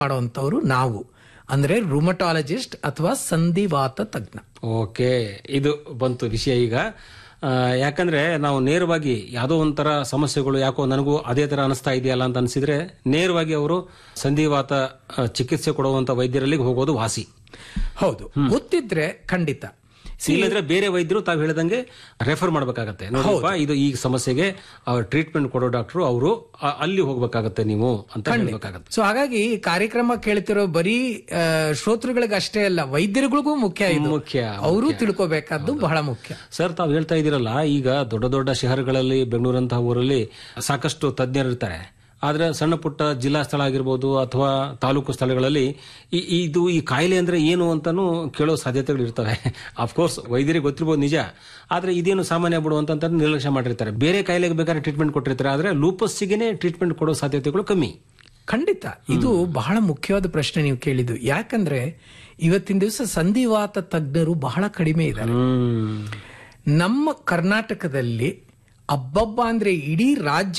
ಮಾಡುವಂತವ್ರು ನಾವು ಅಂದ್ರೆ ರುಮಟಾಲಜಿಸ್ಟ್ ಅಥವಾ ಸಂಧಿವಾತ ತಜ್ಞ ಓಕೆ ಇದು ಬಂತು ವಿಷಯ ಈಗ ಆ, ಯಾಕಂದ್ರೆ ನಾವು ನೇರವಾಗಿ ಯಾವುದೋ ಒಂಥರ ಸಮಸ್ಯೆಗಳು ಯಾಕೋ ನನಗೂ ಅದೇ ತರ ಅನಿಸ್ತಾ ಇದೆಯಲ್ಲ ಅಂತ ಅನಿಸಿದ್ರೆ ನೇರವಾಗಿ ಅವರು ಸಂಧಿವಾತ ಆ, ಚಿಕಿತ್ಸೆ ಕೊಡುವಂತ ವೈದ್ಯರಲ್ಲಿ ಹೋಗೋದು ವಾಸಿ ಹೌದು ಗೊತ್ತಿದ್ರೆ ಖಂಡಿತ ಇಲ್ಲಂದ್ರೆ ಬೇರೆ ವೈದ್ಯರು ತಾವು ಹೇಳಿದಂಗೆ ರೆಫರ್ ಮಾಡ್ಬೇಕಾಗತ್ತೆ ನೋಡಪ್ಪ ಇದು ಈ ಸಮಸ್ಯೆಗೆ ಟ್ರೀಟ್ಮೆಂಟ್ ಕೊಡೋ ಡಾಕ್ಟರ್ ಅವರು ಅಲ್ಲಿ ಹೋಗ್ಬೇಕಾಗತ್ತೆ ನೀವು ಅಂತ ಹೇಳ್ಬೇಕಾಗತ್ತೆ ಸೊ ಹಾಗಾಗಿ ಈ ಕಾರ್ಯಕ್ರಮ ಕೇಳ್ತಿರೋ ಬರೀ ಆ, ಶ್ರೋತೃಗಳಿಗೆ ಅಷ್ಟೇ ಅಲ್ಲ ವೈದ್ಯರುಗಳಿಗೂ ಮುಖ್ಯ ಇದು ಮುಖ್ಯ ಅವರು ತಿಳ್ಕೋಬೇಕಾದ್ದು ಬಹಳ ಮುಖ್ಯ ಸರ್ ತಾವು ಹೇಳ್ತಾ ಇದ್ದೀರಲ್ಲ ಈಗ ದೊಡ್ಡ ದೊಡ್ಡ ಶಹರಗಳಲ್ಲಿ ಬೆಂಗಳೂರಂತಹ ಊರಲ್ಲಿ ಸಾಕಷ್ಟು ತಜ್ಞರು ಇರ್ತಾರೆ ಆದ್ರೆ ಸಣ್ಣ ಪುಟ್ಟ ಜಿಲ್ಲಾ ಸ್ಥಳ ಆಗಿರ್ಬೋದು ಅಥವಾ ತಾಲೂಕು ಸ್ಥಳಗಳಲ್ಲಿ ಈ- ಇದು ಈ ಕಾಯಿಲೆ ಅಂದ್ರೆ ಏನು ಅಂತಾನು ಕೇಳೋ ಸಾಧ್ಯತೆಗಳು ಇರ್ತವೆ ಅಫ್ಕೋರ್ಸ್ ವೈದ್ಯರಿಗೆ ಗೊತ್ತಿರ್ಬೋದು ನಿಜ ಆದ್ರೆ ಇದೇನು ಸಾಮಾನ್ಯ ಬಿಡು ಅಂತ ನಿರ್ಲಕ್ಷ್ಯ ಮಾಡಿರ್ತಾರೆ ಬೇರೆ ಕಾಯಿಲೆಗೆ ಬೇಕಾದ್ರೆ ಟ್ರೀಟ್ಮೆಂಟ್ ಕೊಟ್ಟಿರ್ತಾರೆ ಆದ್ರೆ ಲೂಪಸ್ಸಿಗೆ ಟ್ರೀಟ್ಮೆಂಟ್ ಕೊಡೋ ಸಾಧ್ಯತೆಗಳು ಕಮ್ಮಿ ಖಂಡಿತ ಇದು ಬಹಳ ಮುಖ್ಯವಾದ ಪ್ರಶ್ನೆ ನೀವು ಕೇಳಿದ್ದು ಯಾಕಂದ್ರೆ ಇವತ್ತಿನ ದಿವಸ ಸಂಧಿವಾತ ತಜ್ಞರು ಬಹಳ ಕಡಿಮೆ ಇದ್ದಾರೆ ಹ್ಮ್ ನಮ್ಮ ಕರ್ನಾಟಕದಲ್ಲಿ ಅಬ್ಬಬ್ಬ ಅಂದ್ರೆ ಇಡೀ ರಾಜ್ಯ